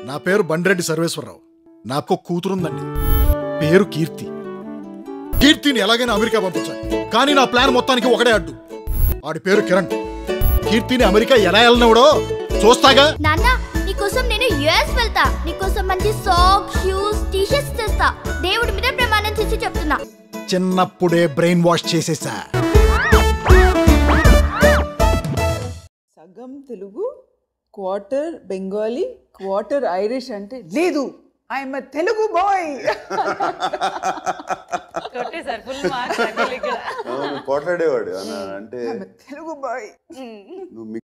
నా పేరు బండిరెడ్డి సర్వేశ్వరరావు నాకు ఒక కూతురుందండి పేరు కీర్తి కీర్తిని ఎలాగైనా అమెరికా పంపించాలి కానీ నా ప్లాన్ మొత్తానికి ఒకడే అడ్డు వాడి పేరు కిరణ్ కీర్తిని అమెరికా ఎలా వెళ్ళినవడో చూస్తాగా నాన్న నీకోసం నేను యుఎస్ వెళ్తా నీకోసం మంచి సాక్స్ షూస్ టీషర్ట్స్ తెస్తా దేవుడి మీద ప్రమాణం చేసి చెప్తున్నా చిన్నప్పుడే బ్రెయిన్ వాష్ చేసేసా సగం Telugu quarter Bengali quarter Irish అంటే లేదు ఐఎమ్ తెలుగు బాయ్ కొట్టేశారు ఫుల్ మార్క్స్ అవును, కొట్లాడేవాడు అన్న అంటే తెలుగు బాయ్ నువ్వు